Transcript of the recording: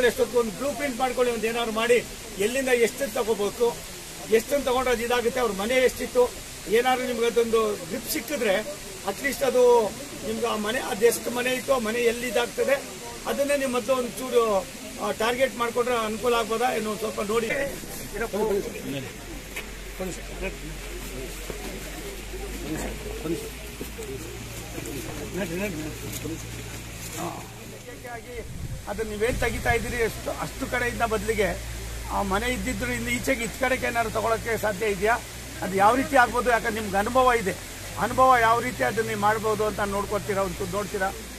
ಮಾಡ್ಕೊಳ್ಳಿ ಎಷ್ಟೊತ್ತು ಒಂದು ಬ್ಲೂ ಪ್ರಿಂಟ್ ಮಾಡ್ಕೊಳ್ಳಿ ಒಂದು ಏನಾದ್ರು ಮಾಡಿ ಎಲ್ಲಿಂದ ಎಷ್ಟು ತಗೋಬೇಕು ಎಷ್ಟನ್ನು ತಗೊಂಡ್ರೆ ಅದು ಇದಾಗುತ್ತೆ ಅವ್ರ ಮನೆ ಎಷ್ಟಿತ್ತು ಏನಾದ್ರು ನಿಮ್ಗೆ ಅದೊಂದು ಗ್ರಿಪ್ ಸಿಕ್ಕಿದ್ರೆ ಅಟ್ಲೀಸ್ಟ್ ಅದು ನಿಮ್ಗೆ ಆ ಮನೆ ಅದು ಎಷ್ಟು ಮನೆ ಇತ್ತು ಆ ಮನೆ ಎಲ್ಲಿ ಇದಾಗ್ತದೆ ಅದನ್ನೇ ನಿಮ್ಮ ಮೊದಲು ಒಂದು ಚೂರು ಟಾರ್ಗೆಟ್ ಮಾಡ್ಕೊಂಡ್ರೆ ಅನುಕೂಲ ಆಗ್ಬೋದಾ ಏನು ಒಂದ್ ಸ್ವಲ್ಪ ನೋಡಿ ಆಗಿ ಅದನ್ನ ನೀವೇನ್ ತೆಗಿತಾ ಇದ್ದೀರಿ ಅಷ್ಟು ಅಷ್ಟು ಕಡೆಯಿಂದ ಬದಲಿಗೆ ಆ ಮನೆ ಇದ್ದಿದ್ರು ಇನ್ನು ಈಚೆಗೆ ಇತ್ ಕಡೆಗೆ ಏನಾದ್ರು ತಗೊಳಕ್ಕೆ ಸಾಧ್ಯ ಇದೆಯಾ ಅದು ಯಾವ ರೀತಿ ಆಗ್ಬೋದು ಯಾಕಂದ್ರೆ ನಿಮ್ಗೆ ಅನುಭವ ಇದೆ ಅನುಭವ ಯಾವ ರೀತಿ ಅದನ್ನ ನೀವು ಮಾಡ್ಬೋದು ಅಂತ ನೋಡ್ಕೊತೀರಾ ಒಂದು ನೋಡ್ತೀರಾ